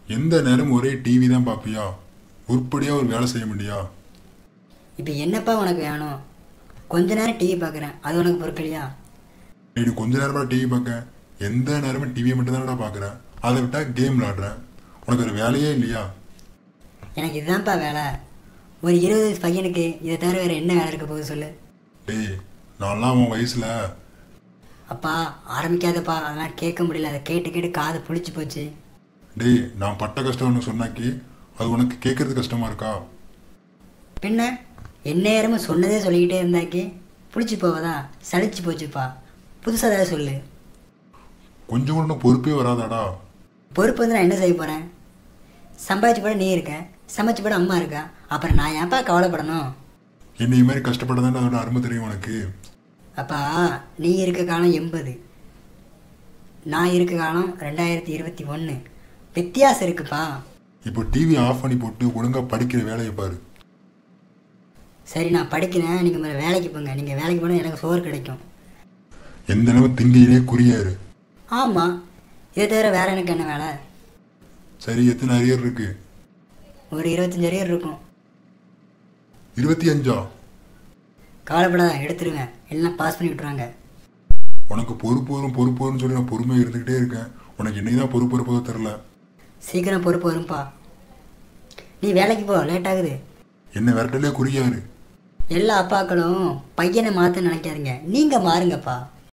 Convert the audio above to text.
எந்த நேரம் ஒரே டிவி தான் பார்ப்பியா உருப்படியாக ஒரு வேலை செய்ய முடியா இப்போ என்னப்பா உனக்கு வேணும் கொஞ்ச நேரம் டிவி பார்க்குறேன் அது உனக்கு பொறுக்கலையா நீ கொஞ்ச நேரமா டிவி பார்க்க எந்த நேரமும் டிவியை மட்டும் தானடா பார்க்குறேன் அதை விட்டா கேம் விளாடுறேன் உனக்கு ஒரு வேலையே இல்லையா எனக்கு இதுதான்ப்பா வேலை ஒரு இருபது வயசு பையனுக்கு இதை தவிர வேறு என்ன வேலை இருக்க போகுது சொல்லு டேய் நான்லாம் உன் வயசில் அப்பா ஆரம்பிக்காதப்பா அதெல்லாம் கேட்க முடியல அதை கேட்டு கேட்டு காது புளிச்சு போச்சு டேய் நான் பட்ட கஷ்டம்னு சொன்னாக்கி அது உனக்கு கேட்கறது கஷ்டமா இருக்கா பின்ன எந்நேரமும் சொன்னதே சொல்லிக்கிட்டே இருந்தாக்கி புளிச்சு போவதா சலிச்சு போச்சுப்பா புதுசாக ஏதாவது சொல்லு கொஞ்சம் கூட உனக்கு பொறுப்பே வராதாடா பொறுப்பு வந்து நான் என்ன செய்ய போகிறேன் சம்பாதிச்சு போட நீ இருக்க சமைச்சு போட அம்மா இருக்கா அப்புறம் நான் ஏன்ப்பா கவலைப்படணும் என்னை மாதிரி கஷ்டப்பட்டதானே அதோட அருமை தெரியும் உனக்கு அப்பா நீ இருக்க காலம் எண்பது நான் இருக்க காலம் ரெண்டாயிரத்தி இருபத்தி ஒன்று வித்தியாசம் இருக்குப்பா இப்போ டிவி ஆஃப் பண்ணி போட்டு ஒழுங்கா படிக்கிற வேலையை பாரு சரி நான் படிக்கிறேன் நீங்கள் முதல்ல வேலைக்கு போங்க நீங்கள் வேலைக்கு போனால் எனக்கு சோறு கிடைக்கும் எந்த அளவு திண்டியிலே குறியாரு ஆமாம் இதை தவிர வேறு எனக்கு என்ன வேலை சரி எத்தனை அரியர் இருக்கு ஒரு இருபத்தஞ்சு அரியர் இருக்கும் இருபத்தி அஞ்சா கவலைப்படாத எடுத்துருங்க எல்லாம் பாஸ் பண்ணி விட்ருவாங்க உனக்கு பொறுப்பு வரும் பொறுப்பு வரும்னு சொல்லி நான் பொறுமையாக இருந்துக்கிட்டே இருக்கேன் உனக்கு என்னைக்கு தான் பொறுப்பு இருப்பதோ தெரில சீக்கிரம் பொறுப்பு வரும்பா நீ வேலைக்கு போ லேட் ஆகுது என்ன விரட்டலே குறியாரு எல்லா அப்பாக்களும் பையனை மாற்ற நினைக்காதீங்க நீங்கள் மாறுங்கப்பா